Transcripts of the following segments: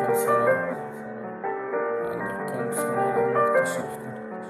كام سنة عندك كام سنة لما اكتشفت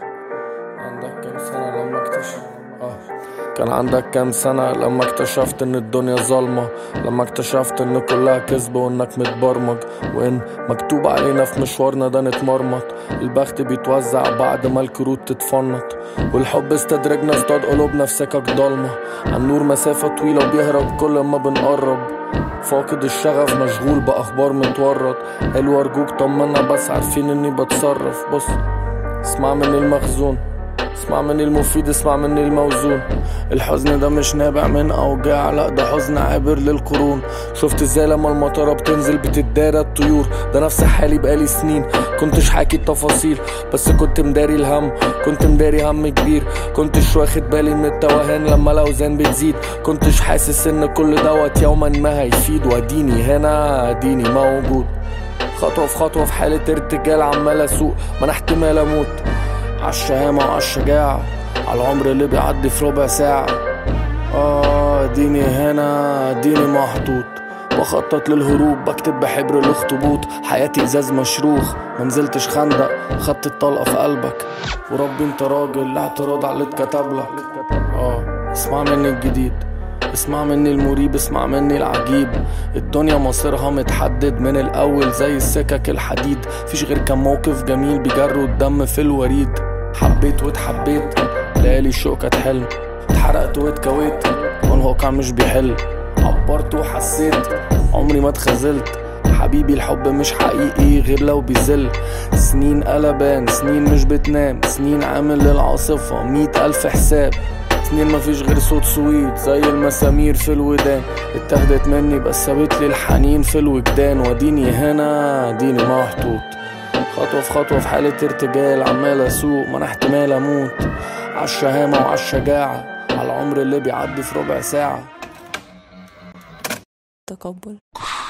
عندك كام سنة لما اكتشفت آه. كان عندك كام سنة لما اكتشفت ان الدنيا ظلمة لما اكتشفت ان كلها كذب وانك متبرمج وان مكتوب علينا في مشوارنا ده نتمرمط البخت بيتوزع بعد ما الكروت تتفنط والحب استدرجنا اصطاد قلوبنا في سكك ضلمة النور مسافة طويلة وبيهرب كل ما بنقرب فاقد الشغف مشغول بأخبار متورط قالوا أرجوك طمنا بس عارفين إني بتصرف بص اسمع مني المخزون اسمع مني المفيد اسمع مني الموزون الحزن ده مش نابع من اوجاع لا ده حزن عابر للقرون شفت ازاي لما المطره بتنزل بتدارى الطيور ده نفس حالي بقالي سنين كنتش حاكي التفاصيل بس كنت مداري الهم كنت مداري هم كبير كنتش واخد بالي من التوهان لما الاوزان بتزيد كنتش حاسس ان كل دوت يوما ما هيفيد واديني هنا اديني موجود خطوة في خطوة في حالة ارتجال عمال اسوق ما انا احتمال اموت عالشهامة وعالشجاعة عالعمر اللي بيعدي في ربع ساعة اه اديني هنا اديني محطوط بخطط للهروب بكتب بحبر الاخطبوط حياتي ازاز مشروخ منزلتش خندق خدت الطلقة في قلبك وربي انت راجل لا اعتراض على اللي اتكتب لك اه اسمع مني الجديد اسمع مني المريب اسمع مني العجيب الدنيا مصيرها متحدد من الاول زي السكك الحديد فيش غير كم موقف جميل بيجروا الدم في الوريد حبيت واتحبيت ليالي الشوق كانت حلم اتحرقت واتكويت والواقع مش بيحل عبرت وحسيت عمري ما اتخذلت حبيبي الحب مش حقيقي غير لو بيزل سنين قلبان سنين مش بتنام سنين عامل للعاصفة مية ألف حساب سنين مفيش غير صوت سويت زي المسامير في الودان اتاخدت مني بس سابت لي الحنين في الوجدان واديني هنا اديني محطوط خطوة في خطوة في حالة ارتجال عمال اسوق ما انا احتمال اموت عالشهامة وعالشجاعة عالعمر اللي بيعدي في ربع ساعة تقبل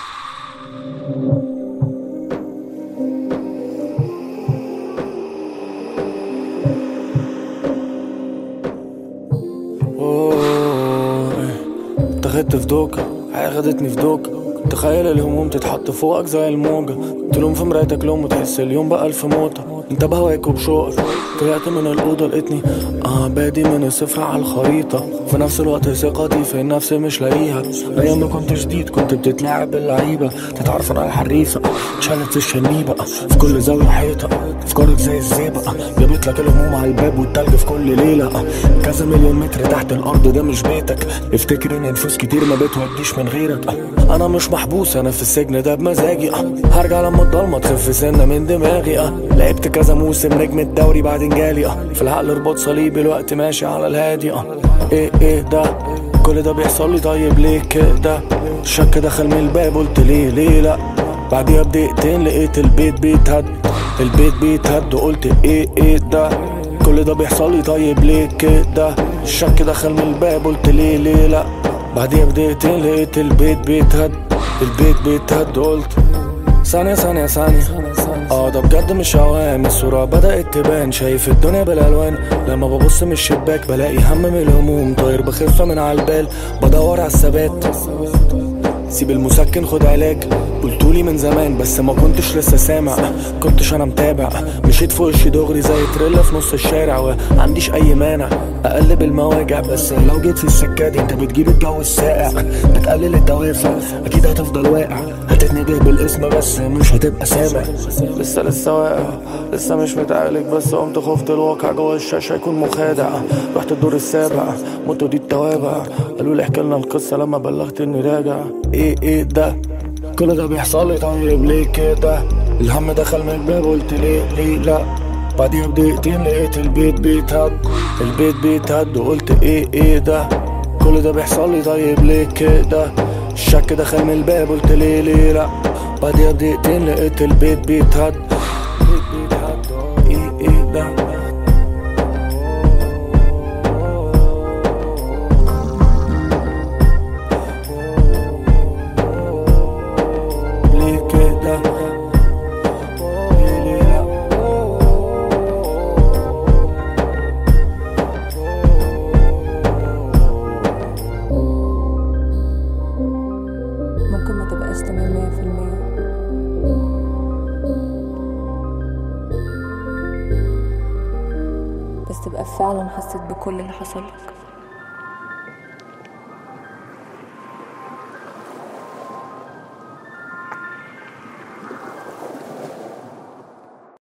أوه، اتخذت في دوكا حياة خدتني في دوكا تخيل الهموم تتحط فوقك زي الموجة تلوم في مرايتك لوم وتحس اليوم بقى ألف موتة انت بهواك وبشوقك طلعت من الأوضة لقيتني اه بادي من الصفر على الخريطة في نفس الوقت ثقتي في النفس مش لاقيها أيام ما كنت جديد كنت بتتلاعب باللعيبة تتعرف على الحريفة اتشالت في الشنيبة في كل زاوية حيطة أفكارك زي الزيبة جابت لك الهموم على الباب والتلج في كل ليلة كذا مليون متر تحت الأرض ده مش بيتك افتكر إن نفوس كتير ما بتوديش من غيرك أنا مش محبوس أنا في السجن ده بمزاجي هرجع لما الضلمة تخف سنة من دماغي لعبت كذا موسم نجم الدوري بعدين جالي في العقل رباط صليبي الوقت ماشي على الهادي ايه ايه ده كل ده بيحصل لي طيب ليه كده الشك دخل من الباب قلت ليه ليه لا بعديها بدقيقتين لقيت البيت بيتهد البيت بيتهد وقلت ايه ايه ده كل ده بيحصل لي طيب ليه كده الشك دخل من الباب قلت ليه ليه لا بعديها بدقيقتين لقيت البيت بيتهد البيت بيتهد قلت ثانية ثانية ثانية اه ده بجد مش اوهام الصورة بدأت تبان شايف الدنيا بالالوان لما ببص من الشباك بلاقي هم من الهموم طاير بخفة من على البال بدور على الثبات سيب المسكن خد علاج قلتولي من زمان بس ما كنتش لسه سامع كنتش انا متابع مشيت في وشي دغري زي تريلا في نص الشارع وعنديش اي مانع اقلب المواجع بس لو جيت في السكه دي انت بتجيب الجو الساقع بتقلل الدوافع اكيد هتفضل واقع هتتنده بالاسم بس مش هتبقى سامع لسه لسه واقع لسه مش متعالج بس قمت خفت الواقع جوه الشاشه يكون مخادع رحت الدور السابع موتو دي التوابع قالوا لي احكي لنا القصه لما بلغت اني راجع ايه ايه ده كل ده بيحصل لي طيب ليه كده الهم دخل من الباب قلت ليه ليه لا بعديها بدقيقتين لقيت البيت بيتهد البيت بيتهد وقلت ايه ايه ده كل ده بيحصل لي طيب ليه كده الشك دخل من الباب قلت ليه ليه لا بعديها بدقيقتين لقيت البيت بيتهد البيت بيتهد ايه ايه ده ليه كده ليه ليه لا ممكن ما تبقاش تمام مية في المية تبقى فعلا حسيت بكل اللي حصلك